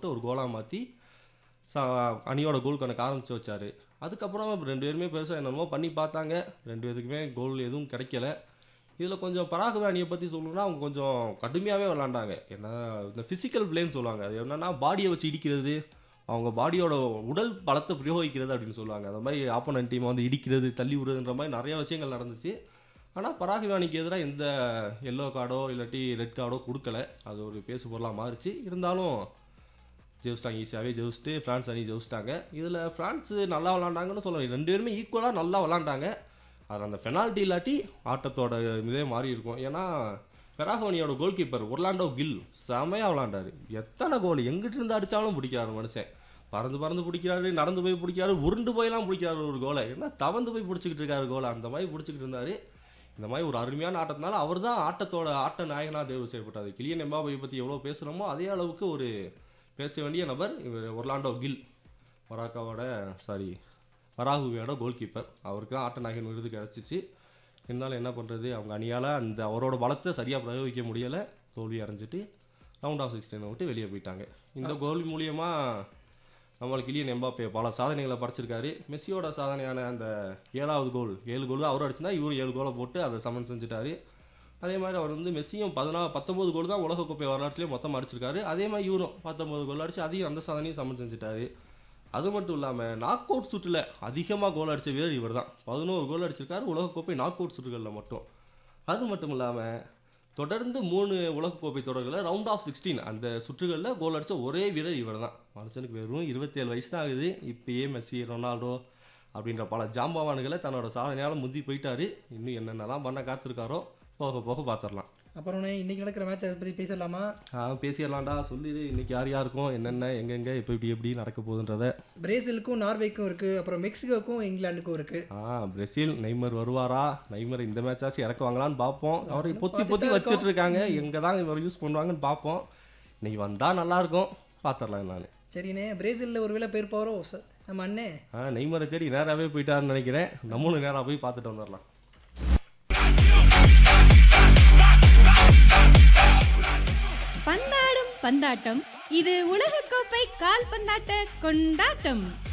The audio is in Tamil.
போட்டு ஒரு கோலாக மாற்றி சா அணியோட கோல் கணக்கு ஆரம்பித்து வச்சார் அதுக்கப்புறம் ரெண்டு பேருமே பெருசாக என்னென்னமோ பண்ணி பார்த்தாங்க ரெண்டு பேருக்குமே கோல் எதுவும் கிடைக்கல இதில் கொஞ்சம் பராகுவே அணியை பற்றி சொல்லணும்னா அவங்க கொஞ்சம் கடுமையாகவே விளாண்டாங்க ஏன்னா இந்த ஃபிசிக்கல் பிளேன்னு சொல்லுவாங்க அது என்னென்னா பாடியை வச்சு இடிக்கிறது அவங்க பாடியோட உடல் பலத்தை பிரயோகிக்கிறது அப்படின்னு சொல்லுவாங்க அந்த மாதிரி ஆப்போனன்ட் டீமை வந்து இடிக்கிறது தள்ளி விடுறதுன்ற மாதிரி நிறைய விஷயங்கள் நடந்துச்சு ஆனால் பராகுவே அணிக்கு எதிராக எந்த எல்லோ கார்டோ இல்லாட்டி ரெட் கார்டோ கொடுக்கல அது ஒரு பேசு பொருளாக மாறிச்சு இருந்தாலும் ஜெயிச்சிட்டாங்க ஈஸியாகவே ஜெயிச்சிட்டு ஃப்ரான்ஸ் அணி ஜெயிச்சிட்டாங்க இதில் ஃப்ரான்ஸ் நல்லா விளாண்டாங்கன்னு சொல்லலாம் ரெண்டு பேருமே ஈக்குவலாக நல்லா விளாண்டாங்க அது அந்த பெனால்ட்டி இல்லாட்டி ஆட்டத்தோட இதே மாறி இருக்கும் ஏன்னா பெராகோ அணியோட கோல் கீப்பர் ஒர்லாண்டோ கில் செமையாக விளாண்டாரு எத்தனை கோல் எங்கிட்டு இருந்து அடித்தாலும் பிடிக்கிறாரு மனுஷன் பறந்து பறந்து பிடிக்கிறாரு நடந்து போய் பிடிக்கிறாரு உருண்டு போயெல்லாம் பிடிக்கிறாரு ஒரு கோலை ஏன்னா தவந்து போய் பிடிச்சிக்கிட்டு இருக்காரு கோலை அந்த மாதிரி பிடிச்சிக்கிட்டு இருந்தாரு இந்த மாதிரி ஒரு அருமையான ஆட்டத்தினால அவர் தான் ஆட்டத்தோட ஆட்ட நாயகனாக தேர்வு செய்யப்பட்டார் கிளியன் எம்பாபை பற்றி எவ்வளோ பேசுகிறோமோ அதே அளவுக்கு ஒரு பேச வேண்டிய நபர் இவர் ஒர்லாண்டோ கில் மொராக்காவோட சாரி பராகுவியோட கோல் கீப்பர் அவருக்கு தான் ஆட்ட நாயகன் விருது கிடச்சிச்சு இருந்தாலும் என்ன பண்ணுறது அவங்க அணியால் அந்த அவரோட பலத்தை சரியாக பிரயோகிக்க முடியலை தோல்வி அடைஞ்சிட்டு ரவுண்ட் ஆஃப் சிக்ஸ்டீனை விட்டு வெளியே போயிட்டாங்க இந்த கோல் மூலியமாக நம்மளுக்கு கிளியன் எம்பாப்பே பல சாதனைகளை படைச்சிருக்காரு மெஸ்ஸியோட சாதனையான அந்த ஏழாவது கோல் ஏழு கோல் தான் அவர் அடிச்சுனா இவரும் ஏழு கோலை போட்டு அதை சமன் செஞ்சுட்டாரு அதே மாதிரி அவர் வந்து மெஸ்ஸியும் பதினா பத்தொம்போது கோல் தான் உலகக்கோப்பை வரலாற்றுலேயே மொத்தம் அடிச்சிருக்காரு அதே மாதிரி இவரும் பத்தொம்போது கோல் அடிச்சு அதையும் அந்த சாதனையும் சமன் செஞ்சுட்டாரு அது மட்டும் இல்லாமல் நாக் அவுட் சுற்றில் அதிகமாக கோல் அடித்த வீரர் இவர் தான் பதினோரு கோல் அடிச்சிருக்காரு உலகக்கோப்பை நாக் அவுட் சுற்றுகளில் மட்டும் அது மட்டும் இல்லாமல் தொடர்ந்து மூணு உலகக்கோப்பை தொடர்களில் ரவுண்ட் ஆஃப் சிக்ஸ்டீன் அந்த சுற்றுகளில் கோல் அடித்த ஒரே வீரர் இவர் தான் மனுஷனுக்கு வெறும் இருபத்தேழு வயசு தான் ஆகுது இப்பயே மெஸ்ஸி ரொனால்டோ அப்படின்ற பல ஜாம்பவான்களை தன்னோட சாதனையால் முந்தி போயிட்டாரு இன்னும் என்னென்னலாம் பண்ண காத்திருக்காரோ போக போக பார்த்துடலாம் அப்புறம் இன்னைக்கு நடக்கிற மேட்ச் அதை பற்றி பேசலாமா ஆ பேசிடலாம்டா சொல்லிடு இன்னைக்கு யார் யாருக்கும் என்னென்ன எங்கெங்கே இப்போ இப்படி எப்படி நடக்க போகுதுன்றத பிரேசிலுக்கும் நார்வேக்கும் இருக்குது அப்புறம் மெக்சிகோக்கும் இங்கிலாந்துக்கும் இருக்குது ஆ பிரேசில் நெய்மர் வருவாரா நெய்மர் இந்த மேட்சாச்சும் இறக்குவாங்களான்னு பார்ப்போம் அவரை பொத்தி பொத்தி வச்சுட்டு இருக்காங்க எங்கே தான் இவர் யூஸ் பண்ணுவாங்கன்னு பார்ப்போம் இன்னைக்கு வந்தால் நல்லாயிருக்கும் பார்த்துடலாம் நான் சரிண்ணே பிரேசிலில் ஒருவேளை பேர் போகிறோம் நம்ம அண்ணே ஆ நெய்மரை தேடி நேராகவே போயிட்டாருன்னு நினைக்கிறேன் நம்மளும் நேராக போய் பார்த்துட்டு வந்துடலாம் பந்தாடும் பந்தாட்டம் இது உலகக்கோப்பை கால்பந்தாட்ட கொண்டாட்டம்